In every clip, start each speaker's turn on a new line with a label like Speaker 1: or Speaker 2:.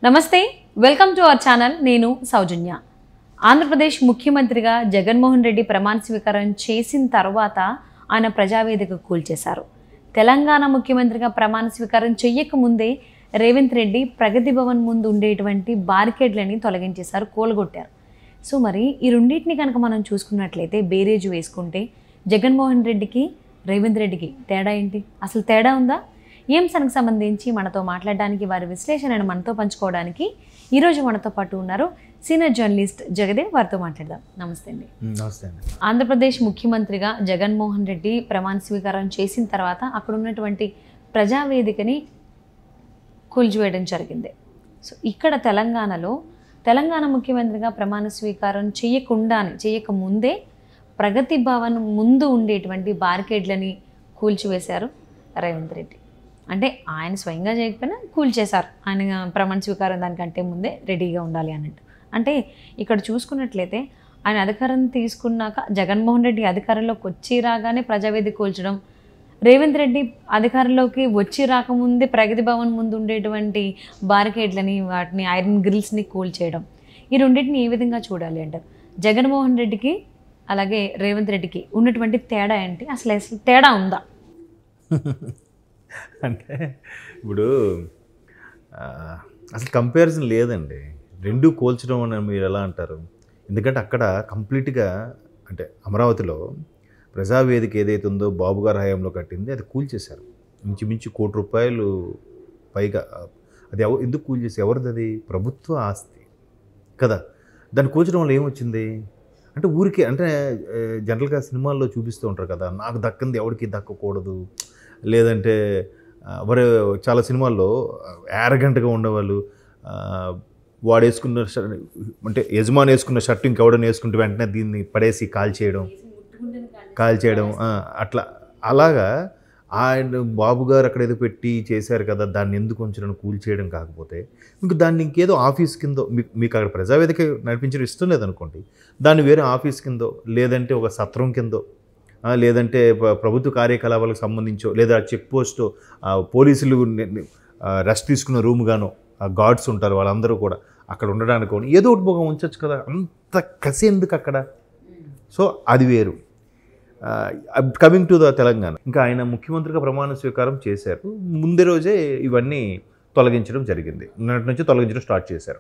Speaker 1: నమస్తే welcome to our channel నేను సౌజన్య ఆంధ్రప్రదేశ్ ముఖ్యమంత్రిగా జగన్మోహన్ రెడ్డి ప్రమాణ స్వీకారం చేసిన తర్వాత ఆయన ప్రజావేదిక కూల్చేశారు తెలంగాణ ముఖ్యమంత్రిగా ప్రమాణ స్వీకారం చెయ్యక ముందే రేవంత్ రెడ్డి ప్రగతి భవన్ ముందు ఉండేటువంటి బారికేడ్లని తొలగించేశారు కూలగొట్టారు సో మరి ఈ రెండింటిని కనుక మనం చూసుకున్నట్లయితే బేరేజ్ వేసుకుంటే జగన్మోహన్ రెడ్డికి రేవంత్ రెడ్డికి తేడా ఏంటి అసలు తేడా ఉందా ఈ అంశానికి సంబంధించి మనతో మాట్లాడడానికి వారి విశ్లేషణను మనతో పంచుకోవడానికి ఈరోజు మనతో పాటు ఉన్నారు సీనియర్ జర్నలిస్ట్ జగదేవ్ వారితో మాట్లాడదాం నమస్తే అండి
Speaker 2: నమస్తే అండి
Speaker 1: ఆంధ్రప్రదేశ్ ముఖ్యమంత్రిగా జగన్మోహన్ రెడ్డి ప్రమాణ స్వీకారం చేసిన తర్వాత అక్కడ ఉన్నటువంటి ప్రజావేదికని కూల్చివేయడం జరిగింది సో ఇక్కడ తెలంగాణలో తెలంగాణ ముఖ్యమంత్రిగా ప్రమాణ స్వీకారం చేయకుండానే చేయక ముందే ప్రగతి భవన్ ముందు ఉండేటువంటి బార్కేడ్లని కూల్చివేశారు రేవంత్ రెడ్డి అంటే ఆయన స్వయంగా చేయకపోయినా కూల్చేశారు ఆయన ప్రమాణ స్వీకారం దానికంటే ముందే రెడీగా ఉండాలి అన్నట్టు అంటే ఇక్కడ చూసుకున్నట్లయితే ఆయన అధికారం తీసుకున్నాక జగన్మోహన్ రెడ్డి అధికారంలోకి వచ్చి రాగానే ప్రజావేది కూల్చడం రేవంత్ రెడ్డి అధికారంలోకి వచ్చి రాకముందే ప్రగతి భవన్ ముందు ఉండేటువంటి బారికేడ్లని వాటిని ఐరన్ గ్రిల్స్ని కూల్చేయడం ఈ రెండింటిని ఏ విధంగా చూడాలి అంటారు జగన్మోహన్ రెడ్డికి అలాగే రేవంత్ రెడ్డికి ఉన్నటువంటి తేడా ఏంటి అసలు అసలు తేడా ఉందా
Speaker 2: అంటే ఇప్పుడు ఆ, అసలు కంపారిజన్ లేదండి రెండు కోల్చడం అని మీరు ఎలా అంటారు ఎందుకంటే అక్కడ కంప్లీట్గా అంటే అమరావతిలో ప్రజావేదిక ఏదైతే ఉందో బాబు గారి హయాంలో కట్టింది అది కూల్చేశారు ఇంచుమించు కోటి రూపాయలు పైగా అది ఎవ ఎందుకు కూల్చేసి ఎవరిది అది ప్రభుత్వ ఆస్తి కదా దాన్ని కూల్చడం వల్ల ఏమొచ్చింది అంటే ఊరికే అంటే ఆ, జనరల్గా సినిమాల్లో చూపిస్తూ ఉంటారు కదా నాకు దక్కింది ఎవరికి దక్కకూడదు లేదంటే ఆ, మరి చాలా సినిమాల్లో యారగంటగా ఉండేవాళ్ళు ఆ, వాడు వేసుకున్న షర్ట్ అంటే యజమాని వేసుకున్న షర్ట్ ఇంకెవడని వేసుకుంటే వెంటనే దీన్ని పడేసి కాల్ చేయడం కాల్ చేయడం ఆ, అట్లా అలాగా ఆయన బాబు గారు అక్కడ ఏదో పెట్టి చేశారు కదా దాన్ని ఎందుకు ఉంచడం కూల్ చేయడం కాకపోతే మీకు దాన్ని ఇంకేదో ఆఫీస్ కిందో మీకు మీకు అక్కడ ప్రజావేదిక నడిపించడం ఇష్టం లేదనుకోండి దాన్ని వేరే ఆఫీస్ కిందో లేదంటే ఒక సత్రం కిందో ఆ, లేదంటే ప్ర- ప్రభుత్వ కార్యకలాపాలకు సంబంధించో లేదా చెక్ పోస్టో ఆ, పోలీసులు ని- ని- ఆ, రెస్ట్ తీసుకున్న రూమ్ గానో ఆ గార్డ్స్ ఉంటారు వాళ్ళందరూ కూడా అక్కడ ఉండడానికి ఏదో ఒకటి ఒక ఉంచొచ్చు కదా అంత కసి ఎందుకు అక్కడ సో అది వేరు కమింగ్ టు ద తెలంగాణ ఇంకా ఆయన ముఖ్యమంత్రిగా ప్రమాణ స్వీకారం చేశారు ముందే రోజే ఇవన్నీ తొలగించడం జరిగింది నిన్నటి నుంచి తొలగించడం స్టార్ట్ చేశారు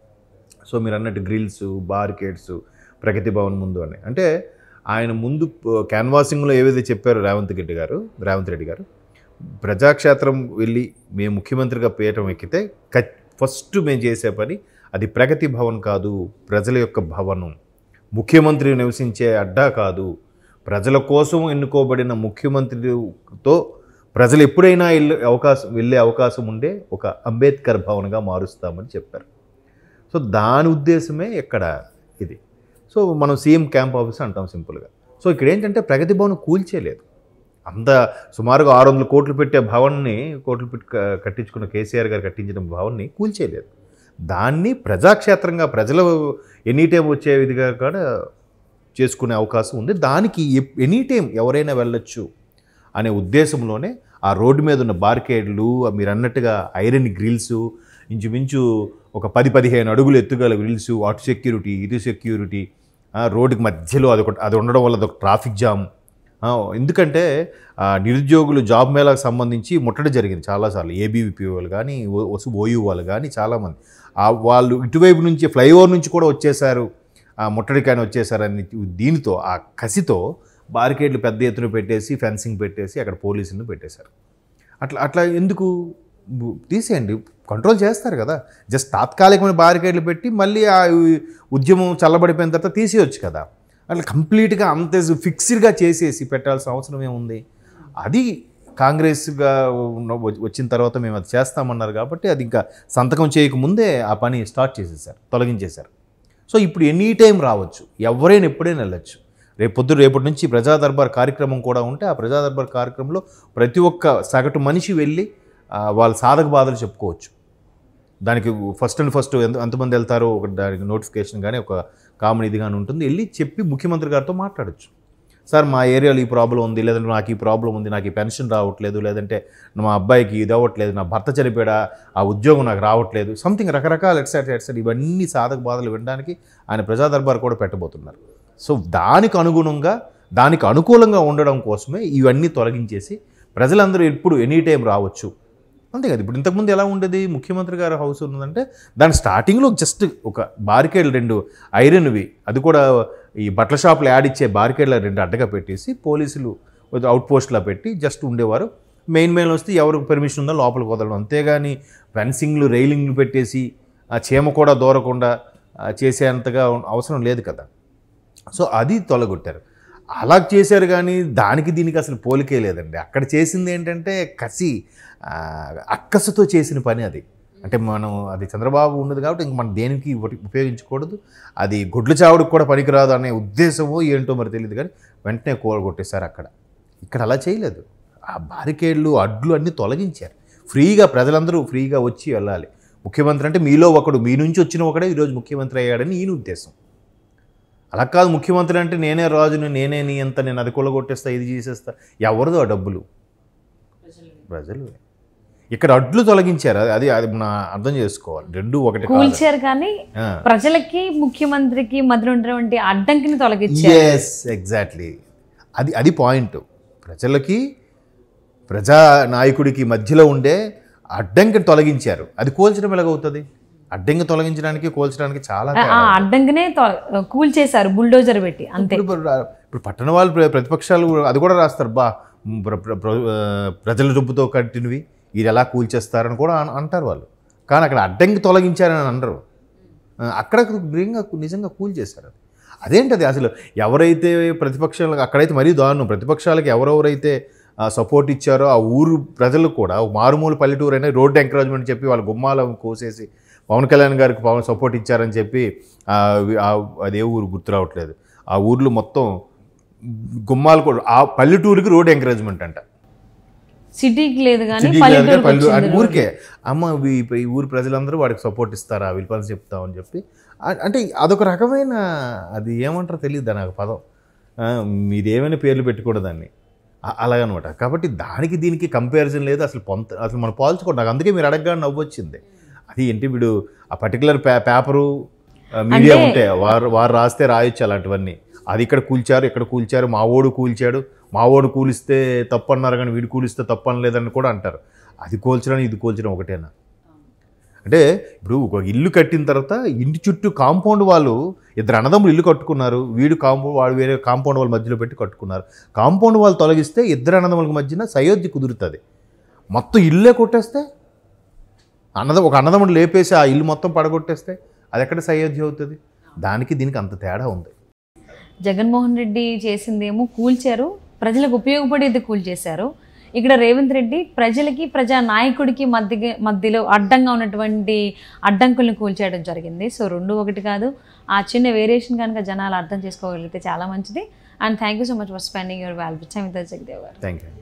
Speaker 2: సో మీరు అన్నట్టు గ్రిల్స్ బార్కేడ్స్ ప్రగతి భవన్ ముందు అని అంటే ఆయన ముందు క్యాన్వాసింగ్లో ఏవైతే చెప్పారో రేవంత్ రెడ్డి గారు రేవంత్ రెడ్డి గారు ప్రజాక్షేత్రం వెళ్ళి మేము ముఖ్యమంత్రిగా పీఠం ఎక్కితే కచ్- ఫస్ట్ మేము చేసే పని అది ప్రగతి భవన్ కాదు ప్రజల యొక్క భవనం ముఖ్యమంత్రి నివసించే అడ్డా కాదు ప్రజల కోసం ఎన్నుకోబడిన ముఖ్యమంత్రితో ప్రజలు ఎప్పుడైనా వెళ్ళే అవకాశం వెళ్ళే అవకాశం ఉండే ఒక అంబేద్కర్ భవన్గా మారుస్తామని చెప్పారు సో దాని ఉద్దేశమే ఇక్కడ ఇది సో మనం సీఎం క్యాంప్ ఆఫీస్ అంటాం సింపుల్గా సో ఇక్కడ ఏంటంటే ప్రగతి భవన్ కూల్చేయలేదు అంత సుమారుగా ఆరు వందల కోట్లు పెట్టే భవన్ని కోట్లు పెట్టి క- కట్టించుకున్న కేసీఆర్ గారు కట్టించిన భవన్ని కూల్చేయలేదు దాన్ని ప్రజాక్షేత్రంగా ప్రజలు ఎనీ టైం వచ్చే విధిగా కూడా చేసుకునే అవకాశం ఉంది దానికి ఎప్- ఎనీ టైం ఎవరైనా వెళ్ళొచ్చు అనే ఉద్దేశంలోనే ఆ రోడ్డు మీద ఉన్న బార్కేడ్లు మీరు అన్నట్టుగా ఐరన్ గ్రిల్స్ ఇంచుమించు ఒక పది పదిహేను అడుగులు ఎత్తుగల గ్రిల్స్ అటు సెక్యూరిటీ ఇటు సెక్యూరిటీ ఆ, రోడ్డుకి మధ్యలో అది ఒక అది ఉండడం వల్ల అదొక ట్రాఫిక్ జామ్ ఆ, ఎందుకంటే ఆ, నిరుద్యోగులు జాబ్ మేళాకు సంబంధించి ముట్టడి జరిగింది చాలాసార్లు ఏబీవీపీ వాళ్ళు కానీ వసు ఓయూ వాళ్ళు కానీ చాలామంది ఆ వాళ్ళు ఇటువైపు నుంచి ఫ్లైఓవర్ నుంచి కూడా వచ్చేసారు ఆ ముట్టడికాయని వచ్చేసారని దీనితో ఆ కసితో బారికేడ్లు పెద్ద ఎత్తున పెట్టేసి ఫెన్సింగ్ పెట్టేసి అక్కడ పోలీసులను పెట్టేశారు అట్లా అట్లా ఎందుకు బు- తీసేయండి కంట్రోల్ చేస్తారు కదా జస్ట్ తాత్కాలికమైన బారికేడ్లు పెట్టి మళ్ళీ ఆ ఉద్యమం చల్లబడిపోయిన తర్వాత తీసేయొచ్చు కదా అట్లా కంప్లీట్గా అంత ఫిక్స్డ్గా చేసేసి పెట్టాల్సిన అవసరం ఏముంది అది కాంగ్రెస్గా ఉన్న- వచ్చిన తర్వాత మేము అది చేస్తామన్నారు కాబట్టి అది ఇంకా సంతకం చేయకముందే ఆ పని స్టార్ట్ చేసేసారు తొలగించేశారు సో ఇప్పుడు ఎనీ టైం రావచ్చు ఎవరైనా ఎప్పుడైనా వెళ్ళొచ్చు రేపు పొద్దు రేపటి నుంచి ప్రజా దర్బార్ కార్యక్రమం కూడా ఉంటే ఆ ప్రజా దర్బార్ కార్యక్రమంలో ప్రతి ఒక్క సగటు మనిషి వెళ్ళి ఆ, వాళ్ళ సాధక బాధలు చెప్పుకోవచ్చు దానికి ఫస్ట్ అండ్ ఫస్ట్ ఎంత ఎంతమంది వెళ్తారో ఒక దానికి నోటిఫికేషన్ కానీ ఒక కామన్ ఇది కానీ ఉంటుంది వెళ్ళి చెప్పి ముఖ్యమంత్రి గారితో మాట్లాడచ్చు సార్ మా ఏరియాలో ఈ ప్రాబ్లం ఉంది లేదంటే నాకు ఈ ప్రాబ్లం ఉంది నాకు ఈ పెన్షన్ రావట్లేదు లేదంటే మా అబ్బాయికి ఇది అవ్వట్లేదు నా భర్త చనిపోయాడా ఆ ఉద్యోగం నాకు రావట్లేదు సంథింగ్ రకరకాల ఎట్సెట్ ఎట్సెట్ ఇవన్నీ సాధక బాధలు వినడానికి ఆయన ప్రజా దర్బార్ కూడా పెట్టబోతున్నారు సో దానికి అనుగుణంగా దానికి అనుకూలంగా ఉండడం కోసమే ఇవన్నీ తొలగించేసి ప్రజలందరూ ఎప్పుడు ఎనీ టైం రావచ్చు అంతే కదా ఇప్పుడు ఇంతకుముందు ఎలా ఉండేది ముఖ్యమంత్రి గారి హౌస్ ఉన్నదంటే దాని స్టార్టింగ్లో జస్ట్ ఒక బారికేడ్లు రెండు ఐరన్వి అది కూడా ఈ బట్టల షాపులు యాడ్ ఇచ్చే బారికేడ్ల రెండు అడ్డగా పెట్టేసి పోలీసులు అవుట్ పోస్ట్లా పెట్టి జస్ట్ ఉండేవారు మెయిన్ మెయిన్ వస్తే ఎవరికి పర్మిషన్ ఉందో లోపలికి వదలడం అంతేగాని ఫెన్సింగ్లు రైలింగ్లు పెట్టేసి ఆ చీమ కూడా దూరకుండా ఆ, చేసేంతగా అవసరం లేదు కదా సో అది తొలగొట్టారు అలా చేశారు కానీ దానికి దీనికి అసలు పోలికే లేదండి అక్కడ చేసింది ఏంటంటే కసి ఆ, అక్కసుతో చేసిన పని అది అంటే మనం అది చంద్రబాబు ఉన్నది కాబట్టి ఇంక మనం దేనికి ఉప- ఉపయోగించకూడదు అది గుడ్ల చావుడికి కూడా పనికిరాదు అనే ఉద్దేశమో ఏంటో మరి తెలియదు కానీ వెంటనే కూలగొట్టేశారు అక్కడ ఇక్కడ అలా చేయలేదు ఆ బారికేడ్లు అడ్లు అన్నీ తొలగించారు ఫ్రీగా ప్రజలందరూ ఫ్రీగా వచ్చి వెళ్ళాలి ముఖ్యమంత్రి అంటే మీలో ఒకడు మీ నుంచి వచ్చిన ఒకడే ఈరోజు ముఖ్యమంత్రి అయ్యాడని ఈయన ఉద్దేశం అలా కాదు ముఖ్యమంత్రి అంటే నేనే రాజుని నేనే నీ అంత నేను అది కొలగొట్టేస్తా ఇది చేసేస్తా ఎవరిదో ఆ డబ్బులు ప్రజలు ఇక్కడ అడ్లు తొలగించారు అది- అది అది మన అర్థం చేసుకోవాలి రెండు ఒకటి కాదు
Speaker 1: కూల్చారు కానీ ప్రజలకి ముఖ్యమంత్రికి మధ్య ఉన్నటువంటి అడ్డంకిని తొలగించారు
Speaker 2: ఎస్ ఎగ్జాక్ట్లీ అది అది పాయింట్ ప్రజలకి ప్రజా నాయకుడికి మధ్యలో ఉండే అడ్డంకిని తొలగించారు అది కోల్చడం ఎలాగవుతుంది అడ్డంకి తొలగించడానికి కోల్చడానికి చాలా
Speaker 1: ఆ- ఆ అడ్డంకినే తొ- కూల్చేశారు బుల్డోజర్ పెట్టి అంతే
Speaker 2: ఇప్పుడు ఇప్పుడు ఇప్పుడు పట్టణ వాళ్ళు ప్ర- ప్రతిపక్షాలు అది కూడా రాస్తారు బా ప్ర- ప్ర- ప్ర- ఆ, ప్రజల రుబ్బుతో కట్టినవి ఇది ఎలా కూల్చేస్తారని కూడా అన్- అంటారు వాళ్ళు కానీ అక్కడ అడ్డంకి తొలగించారని అనరు ఆ, అక్కడ నిజంగా నిజంగా కూల్చేశారు అది అదేంటది అసలు ఎవరైతే ప్రతిపక్షాలకు అక్కడైతే మరీ దారుణం ప్రతిపక్షాలకు ఎవరెవరైతే సపోర్ట్ ఇచ్చారో ఆ ఊరు ప్రజలు కూడా ఒక మారుమూల పల్లెటూరు అయినా రోడ్డు ఎంకరేజ్మెంట్ చెప్పి వాళ్ళ గుమ్మాల కోసేసి పవన్ కళ్యాణ్ గారికి పవన్ సపోర్ట్ ఇచ్చారని చెప్పి ఆ, వి- ఆ, అదే ఊరు గుర్తు రావట్లేదు ఆ ఊర్లో మొత్తం గుమ్మాలు కూడా ఆ పల్లెటూరుకి రోడ్ ఎంకరేజ్మెంట్ అంట
Speaker 1: సిటీకి లేదు కానీ
Speaker 2: సిటీకి లేదు కానీ
Speaker 1: పల్లెటూరుకి
Speaker 2: పల్లెటూరు
Speaker 1: వచ్చింది
Speaker 2: అది ఊరికే అమ్మ ఈ ఈ ఊరు ప్రజలందరూ వాడికి సపోర్ట్ ఇస్తారా వీళ్ళ పని చెప్తామని చెప్పి అ- అంటే అదొక రకమైన అది ఏమంటారో తెలియదు నాకు పదం ఆ, మీదేమైనా పేర్లు పెట్టుకూడదాన్ని అ- అలాగనమాట కాబట్టి దానికి దీనికి కంపారిజన్ లేదు అసలు పొంత అసలు మనం పోల్చుకోండి నాకు అందుకే మీరు అడగగానే నవ్వు వచ్చింది అది ఏంటి వీడు ఆ పర్టికులర్ పే పేపరు మీడియా
Speaker 1: అంటే-
Speaker 2: ఉంటే వారు వారు రాస్తే రాయొచ్చు అలాంటివన్నీ అది ఇక్కడ కూల్చారు ఇక్కడ కూల్చారు మా ఓడు కూల్చాడు మా ఓడు కూలిస్తే తప్పు అన్నారు కానీ వీడు కూలిస్తే తప్పు అనలేదని కూడా అంటారు అది కూల్చడం ఇది కూల్చడం ఒకటేనా అంటే ఇప్పుడు ఒక ఇల్లు కట్టిన తర్వాత ఇంటి చుట్టూ కాంపౌండ్ వాళ్ళు ఇద్దరు అన్నదమ్ములు ఇల్లు కట్టుకున్నారు వీడు కాంపౌండ్ వాడు వేరే కాంపౌండ్ వాళ్ళ మధ్యలో పెట్టి కట్టుకున్నారు కాంపౌండ్ వాళ్ళు తొలగిస్తే ఇద్దరు అన్నదమ్ముల మధ్యన సయోధ్య కుదురుతుంది మొత్తం ఇల్లే కొట్టేస్తే అన్నద ఒక అన్నదమ్ముడు లేపేసి ఆ ఇల్లు మొత్తం పడగొట్టేస్తే అది ఎక్కడ సయోధ్య అవుతుంది దానికి దీనికి అంత తేడా ఉంది
Speaker 1: జగన్మోహన్ రెడ్డి చేసిందేమో కూల్చారు ప్రజలకు ఉపయోగపడేది కూల్చేశారు ఇక్కడ రేవంత్ రెడ్డి ప్రజలకి ప్రజా నాయకుడికి మధ్య మధ్యలో అడ్డంగా ఉన్నటువంటి అడ్డంకుల్ని కూల్చేయడం జరిగింది సో రెండు ఒకటి కాదు ఆ చిన్న వేరియేషన్ కనుక జనాలు అర్థం చేసుకోగలిగితే చాలా మంచిది and thank you so much for spending your value time with Jagadev garu
Speaker 2: thank you